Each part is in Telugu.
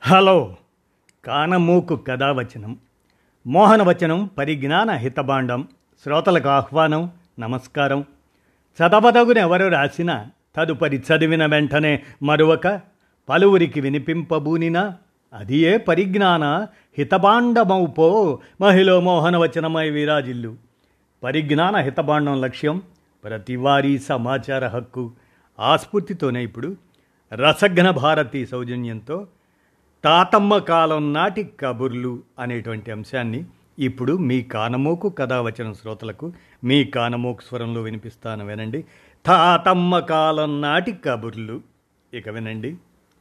హలో కానమూకు కథావచనం మోహనవచనం పరిజ్ఞాన హితబాండం శ్రోతలకు ఆహ్వానం నమస్కారం చదవదగున ఎవరు రాసిన తదుపరి చదివిన వెంటనే మరొక పలువురికి వినిపింపబూనినా అది ఏ పరిజ్ఞాన హితబాండమౌపో మహిళ మోహనవచనమై విరాజిల్లు పరిజ్ఞాన హితబాండం లక్ష్యం ప్రతివారీ సమాచార హక్కు ఆస్ఫూర్తితోనే ఇప్పుడు రసఘ్న భారతి సౌజన్యంతో తాతమ్మ కాలం నాటి కబుర్లు అనేటువంటి అంశాన్ని ఇప్పుడు మీ కానమోకు కథావచన శ్రోతలకు మీ కానమోకు స్వరంలో వినిపిస్తాను వినండి తాతమ్మ కాలం నాటి కబుర్లు ఇక వినండి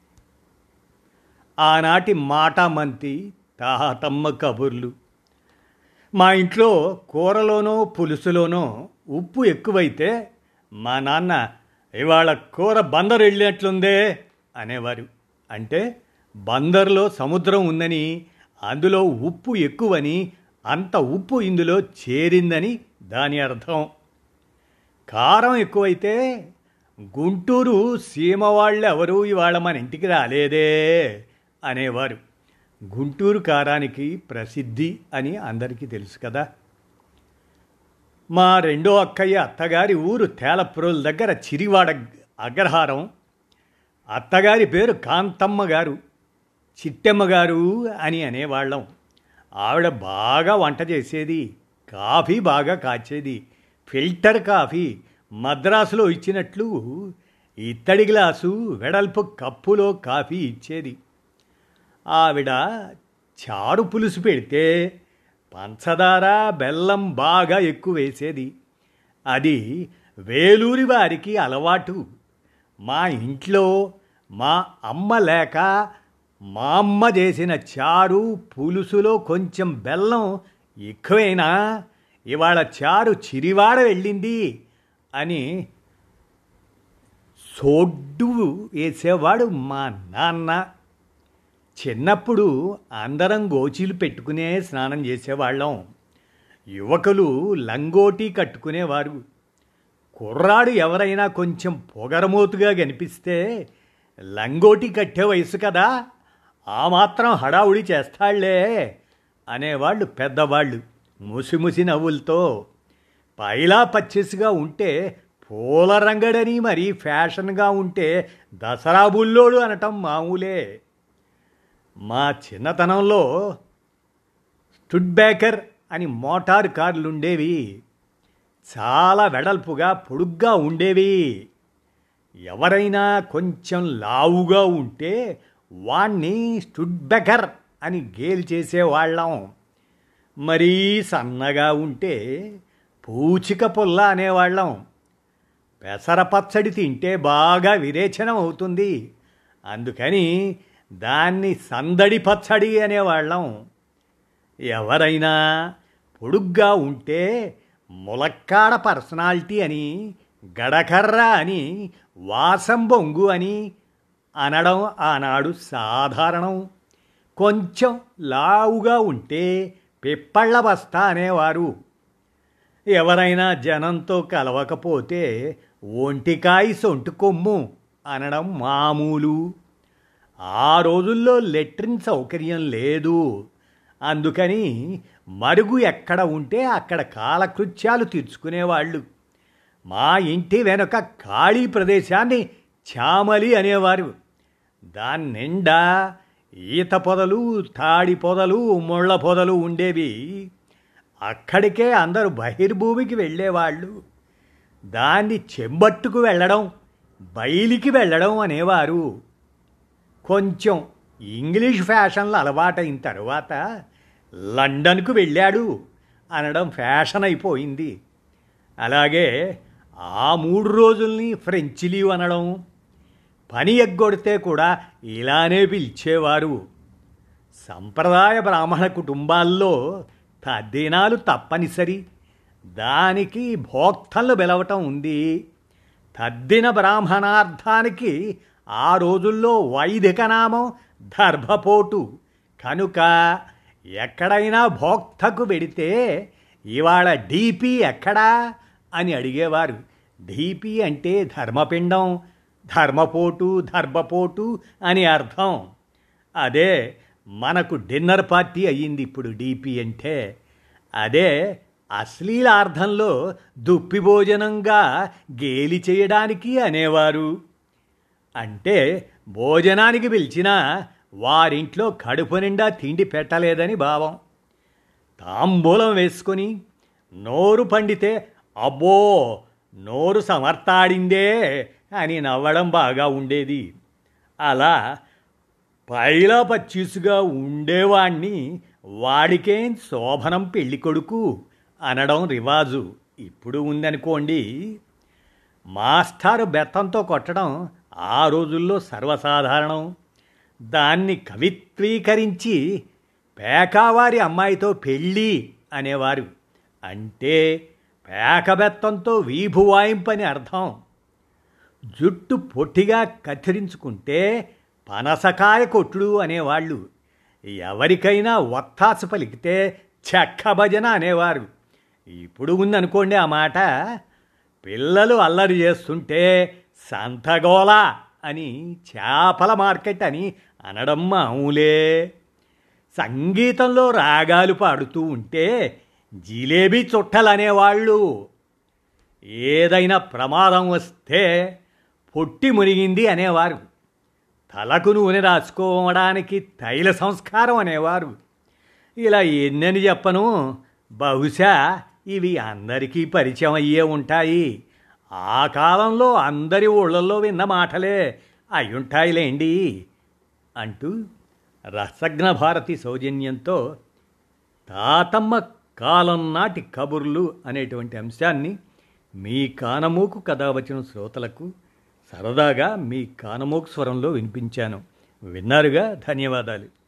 ఆనాటి మాటామంతి తాతమ్మ కబుర్లు మా ఇంట్లో కూరలోనో పులుసులోనో ఉప్పు ఎక్కువైతే మా నాన్న ఇవాళ కూర బందరు వెళ్ళినట్లుందే అనేవారు అంటే బందర్లో సముద్రం ఉందని అందులో ఉప్పు ఎక్కువని అంత ఉప్పు ఇందులో చేరిందని దాని అర్థం కారం ఎక్కువైతే గుంటూరు సీమ వాళ్ళు ఎవరు ఇవాళ మన ఇంటికి రాలేదే అనేవారు గుంటూరు కారానికి ప్రసిద్ధి అని అందరికీ తెలుసు కదా మా రెండో అక్కయ్య అత్తగారి ఊరు తేలప్రోల్ దగ్గర చిరివాడ అగ్రహారం అత్తగారి పేరు కాంతమ్మ గారు చిట్టెమ్మ గారు అని అనేవాళ్ళం ఆవిడ బాగా వంట చేసేది కాఫీ బాగా కాచేది ఫిల్టర్ కాఫీ మద్రాసులో ఇచ్చినట్లు ఇత్తడి గ్లాసు వెడల్పు కప్పులో కాఫీ ఇచ్చేది ఆవిడ చారు పులుసు పెడితే పంచదార బెల్లం బాగా ఎక్కువ వేసేది అది వేలూరి వారికి అలవాటు మా ఇంట్లో మా అమ్మ లేక మా అమ్మ చేసిన చారు పులుసులో కొంచెం బెల్లం ఎక్కువైనా ఇవాళ చారు చిరివాడ వెళ్ళింది అని సోడ్డు వేసేవాడు మా నాన్న చిన్నప్పుడు అందరం గోచీలు పెట్టుకునే స్నానం చేసేవాళ్ళం యువకులు లంగోటీ కట్టుకునేవారు కుర్రాడు ఎవరైనా కొంచెం పొగరమోతుగా కనిపిస్తే లంగోటి కట్టే వయసు కదా ఆ మాత్రం హడావుడి చేస్తాళ్లే అనేవాళ్ళు పెద్దవాళ్ళు ముసిముసి నవ్వులతో పైలా పచ్చేసిగా ఉంటే పూల రంగడని మరీ ఫ్యాషన్గా ఉంటే దసరా బుల్లోడు అనటం మామూలే మా చిన్నతనంలో స్టుడ్ బ్యాకర్ అని మోటార్ కార్లు ఉండేవి చాలా వెడల్పుగా పొడుగ్గా ఉండేవి ఎవరైనా కొంచెం లావుగా ఉంటే వాణ్ణి స్టుడ్ బెకర్ అని గేలు చేసేవాళ్ళం మరీ సన్నగా ఉంటే పూచిక పుల్ల అనేవాళ్ళం పెసర పచ్చడి తింటే బాగా విరేచనం అవుతుంది అందుకని దాన్ని సందడి పచ్చడి అనేవాళ్ళం ఎవరైనా పొడుగ్గా ఉంటే ములక్కాడ పర్సనాలిటీ అని గడకర్ర అని వాసం బొంగు అని అనడం ఆనాడు సాధారణం కొంచెం లావుగా ఉంటే పిప్పళ్ళ బస్తా అనేవారు ఎవరైనా జనంతో కలవకపోతే ఒంటికాయ సొంటి కొమ్ము అనడం మామూలు ఆ రోజుల్లో లెట్రిన్ సౌకర్యం లేదు అందుకని మరుగు ఎక్కడ ఉంటే అక్కడ కాలకృత్యాలు తీర్చుకునేవాళ్ళు మా ఇంటి వెనుక ఖాళీ ప్రదేశాన్ని చామలి అనేవారు దాని నిండా ఈత పొదలు తాడి పొదలు ముళ్ళ పొదలు ఉండేవి అక్కడికే అందరూ బహిర్భూమికి వెళ్ళేవాళ్ళు దాన్ని చెంబట్టుకు వెళ్ళడం బయలికి వెళ్ళడం అనేవారు కొంచెం ఇంగ్లీష్ ఫ్యాషన్లు అలవాటైన తర్వాత లండన్కు వెళ్ళాడు అనడం ఫ్యాషన్ అయిపోయింది అలాగే ఆ మూడు రోజుల్ని ఫ్రెంచ్ లీవ్ అనడం పని ఎగ్గొడితే కూడా ఇలానే పిలిచేవారు సంప్రదాయ బ్రాహ్మణ కుటుంబాల్లో తద్దినాలు తప్పనిసరి దానికి భోక్తలు పిలవటం ఉంది తద్దిన బ్రాహ్మణార్థానికి ఆ రోజుల్లో వైదిక నామం దర్భపోటు కనుక ఎక్కడైనా భోక్తకు పెడితే ఇవాళ డీపీ ఎక్కడా అని అడిగేవారు డీపీ అంటే ధర్మపిండం ధర్మపోటు ధర్మపోటు అని అర్థం అదే మనకు డిన్నర్ పార్టీ అయ్యింది ఇప్పుడు డీపీ అంటే అదే అశ్లీలార్థంలో దుప్పి భోజనంగా గేలి చేయడానికి అనేవారు అంటే భోజనానికి పిలిచినా వారింట్లో కడుపు నిండా తిండి పెట్టలేదని భావం తాంబూలం వేసుకొని నోరు పండితే అబ్బో నోరు సమర్థాడిందే అని నవ్వడం బాగా ఉండేది అలా పైలా పచ్చీసుగా ఉండేవాణ్ణి వాడికేం శోభనం పెళ్లి కొడుకు అనడం రివాజు ఇప్పుడు ఉందనుకోండి మాస్టారు బెత్తంతో కొట్టడం ఆ రోజుల్లో సర్వసాధారణం దాన్ని కవిత్వీకరించి పేకావారి అమ్మాయితో పెళ్ళి అనేవారు అంటే పేకబెత్తంతో వీభు వాయింపని అర్థం జుట్టు పొట్టిగా కత్తిరించుకుంటే పనసకాయ కొట్టుడు అనేవాళ్ళు ఎవరికైనా ఒత్తాసు పలికితే చెక్క భజన అనేవారు ఇప్పుడు ఉందనుకోండి ఆ మాట పిల్లలు అల్లరి చేస్తుంటే సంతగోళ అని చేపల మార్కెట్ అని అనడం మామూలే సంగీతంలో రాగాలు పాడుతూ ఉంటే జిలేబీ చుట్టలనేవాళ్ళు ఏదైనా ప్రమాదం వస్తే పొట్టి మునిగింది అనేవారు తలకు నూనె రాసుకోవడానికి తైల సంస్కారం అనేవారు ఇలా ఎన్నని చెప్పను బహుశా ఇవి అందరికీ పరిచయం అయ్యే ఉంటాయి ఆ కాలంలో అందరి ఊళ్ళల్లో విన్న మాటలే అయ్యుంటాయిలేండి అంటూ రసజ్ఞ భారతి సౌజన్యంతో తాతమ్మ కాలం నాటి కబుర్లు అనేటువంటి అంశాన్ని మీ కానమూకు కథ వచ్చిన శ్రోతలకు సరదాగా మీ కానమూకు స్వరంలో వినిపించాను విన్నారుగా ధన్యవాదాలు